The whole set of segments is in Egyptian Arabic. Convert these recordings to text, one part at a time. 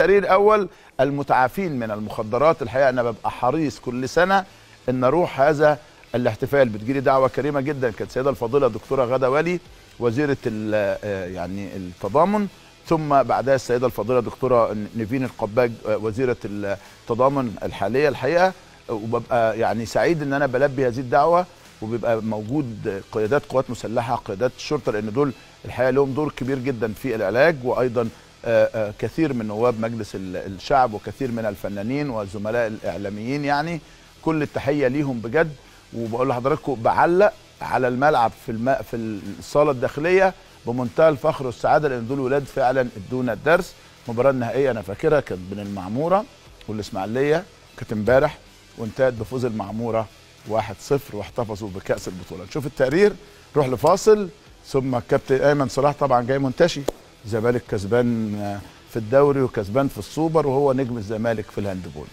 التقرير الاول المتعافين من المخدرات الحقيقه انا ببقى حريص كل سنه ان اروح هذا الاحتفال بتجيلي دعوه كريمه جدا كانت السيده الفاضله دكتوره غاده ولي وزيره ال- آه، يعني التضامن ثم بعدها السيده الفاضله دكتوره نيفين القباج آه، وزيره التضامن الحاليه الحقيقه وببقى يعني سعيد ان انا بلبي هذه الدعوه وبيبقى موجود قيادات قوات مسلحه قيادات الشرطه لان دول الحقيقه لهم دور كبير جدا في العلاج وايضا آه، آه، كثير من نواب مجلس ال- الشعب وكثير من الفنانين والزملاء الاعلاميين يعني كل التحيه ليهم بجد وبقول لحضراتكم بعلق على الملعب في الماء في الصاله الداخليه بمنتهى الفخر والسعاده لان دول ولاد فعلا ادونا الدرس المباراه النهائيه انا فاكرها كانت بين المعموره والاسماعيليه كانت امبارح وانتهت بفوز المعموره 1-0 واحتفظوا بكاس البطوله نشوف التقرير نروح لفاصل ثم الكابتن ايمن صلاح طبعا جاي منتشي الزمالك كسبان آه، في الدوري وكسبان في السوبر وهو نجم الزمالك في الهاندبول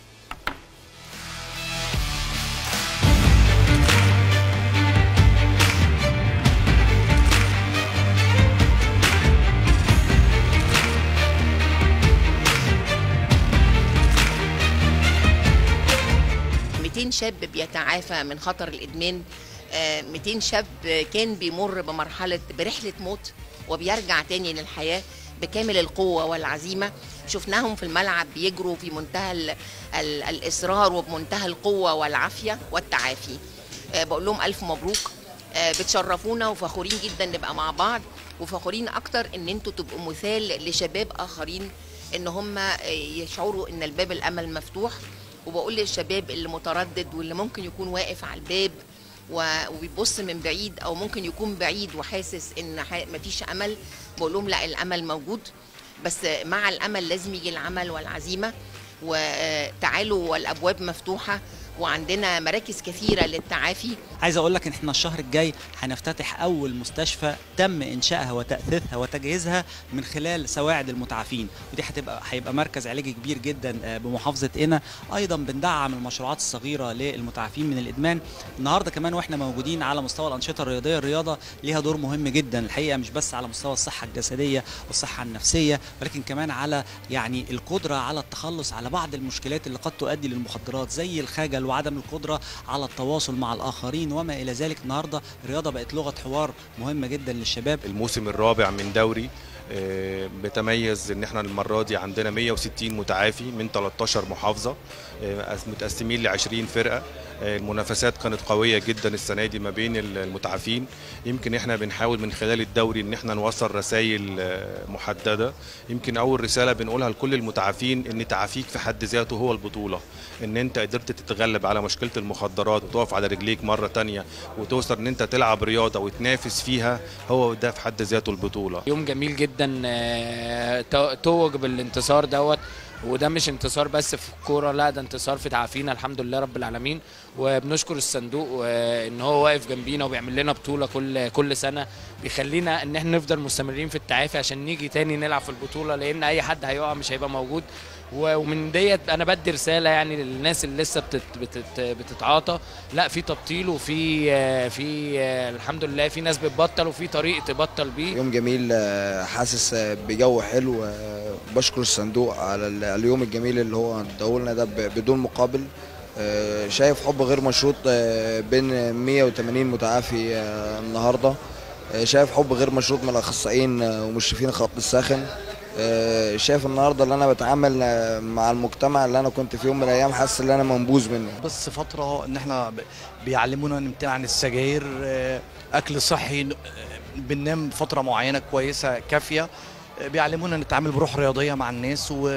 آه، 200 شاب بيتعافى من خطر الادمان آه، 200 شاب كان بيمر بمرحله برحله موت وبيرجع تاني للحياه بكامل القوه والعزيمه شفناهم في الملعب بيجروا في منتهى ال ال الاصرار وبمنتهى القوه والعافيه والتعافي آه، بقول لهم الف مبروك آه، بتشرفونا وفخورين جدا نبقى مع بعض وفخورين اكتر ان انتوا تبقوا مثال لشباب اخرين ان هم آه، يشعروا ان الباب الامل مفتوح وبقول للشباب اللي متردد واللي ممكن يكون واقف على الباب و- وبيبص من بعيد او ممكن يكون بعيد وحاسس ان ح- مفيش امل بقول لهم لا الامل موجود بس مع الامل لازم يجي العمل والعزيمه وتعالوا والابواب مفتوحه وعندنا مراكز كثيره للتعافي عايز اقول لك ان احنا الشهر الجاي هنفتتح اول مستشفى تم انشائها وتاثيثها وتجهيزها من خلال سواعد المتعافين ودي هتبقى هيبقى مركز علاجي كبير جدا آه، بمحافظه قنا ايضا بندعم المشروعات الصغيره للمتعافين من الادمان النهارده كمان واحنا موجودين على مستوى الانشطه الرياضيه الرياضه ليها دور مهم جدا الحقيقه مش بس على مستوى الصحه الجسديه والصحه النفسيه ولكن كمان على يعني القدره على التخلص على بعض المشكلات اللي قد تؤدي للمخدرات زي الخجل وعدم القدره على التواصل مع الاخرين وما الى ذلك النهارده الرياضه بقت لغه حوار مهمه جدا للشباب الموسم الرابع من دوري آه، بتميز ان احنا المره دي عندنا 160 متعافي من 13 محافظه آه، متقسمين ل 20 فرقه آه، المنافسات كانت قويه جدا السنه دي ما بين المتعافين يمكن احنا بنحاول من خلال الدوري ان احنا نوصل رسائل آه، محدده يمكن اول رساله بنقولها لكل المتعافين ان تعافيك في حد ذاته هو البطوله ان انت قدرت تتغلب على مشكله المخدرات وتقف على رجليك مره تانية وتوصل ان انت تلعب رياضه وتنافس فيها هو ده في حد ذاته البطوله يوم جميل جدا آه، تو- توج بالانتصار دوت وده مش انتصار بس في الكوره لا ده انتصار في تعافينا الحمد لله رب العالمين وبنشكر الصندوق آه، ان هو واقف جنبينا وبيعمل لنا بطوله كل كل سنه بيخلينا ان احنا نفضل مستمرين في التعافي عشان نيجي تاني نلعب في البطوله لان اي حد هيقع مش هيبقى موجود و- ومن ديت انا بدي رساله يعني للناس اللي لسه بتت بتت بتتعاطى لا في تبطيل وفي آه، في آه، الحمد لله في ناس بتبطل وفي طريق تبطل بيه يوم جميل آه، حاسس آه، بجو حلو آه، بشكر الصندوق على ال- على اليوم الجميل اللي هو اداهولنا ده ب- بدون مقابل آه، شايف حب غير مشروط آه، بين 180 متعافي آه، النهارده آه، شايف حب غير مشروط من الاخصائيين آه، ومشرفين الخط الساخن آه، شايف النهارده اللي انا بتعامل آه، مع المجتمع اللي انا كنت في يوم من الايام حاسس ان انا منبوذ منه بس فترة ان احنا ب- بيعلمونا نمتنع عن السجاير آه، اكل صحي ن- آه، بننام فترة معينة كويسة كافية آه، بيعلمونا نتعامل بروح رياضية مع الناس و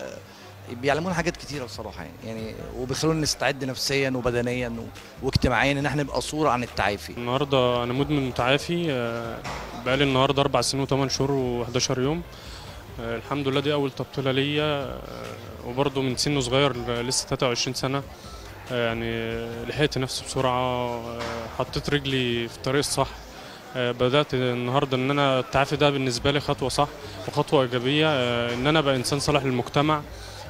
بيعلمونا حاجات كتيرة بصراحة يعني, يعني وبيخلونا نستعد نفسيا وبدنيا و- واجتماعيا ان احنا نبقى صورة عن التعافي النهارده انا مدمن متعافي آه، بقالي النهارده اربع سنين وثمان شهور و11 يوم آه، الحمد لله دي اول تبطيله ليا آه، وبرضه من سن صغير آه، لسه 23 سنه آه، يعني لحقت نفسي بسرعه آه، حطيت رجلي في الطريق الصح آه، بدات النهارده ان انا التعافي ده بالنسبه لي خطوه صح وخطوه ايجابيه آه، ان انا ابقى انسان صالح للمجتمع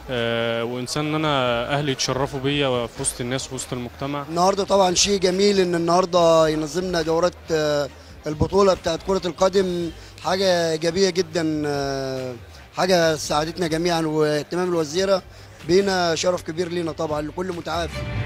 آه، وانسان ان انا اهلي يتشرفوا بيا في وسط الناس وفي وسط المجتمع النهارده طبعا شيء جميل ان النهارده ينظمنا دورات آه، البطوله بتاعت كره القدم حاجه ايجابيه جدا آه، حاجه ساعدتنا جميعا واهتمام الوزيره بينا شرف كبير لينا طبعا لكل متعافي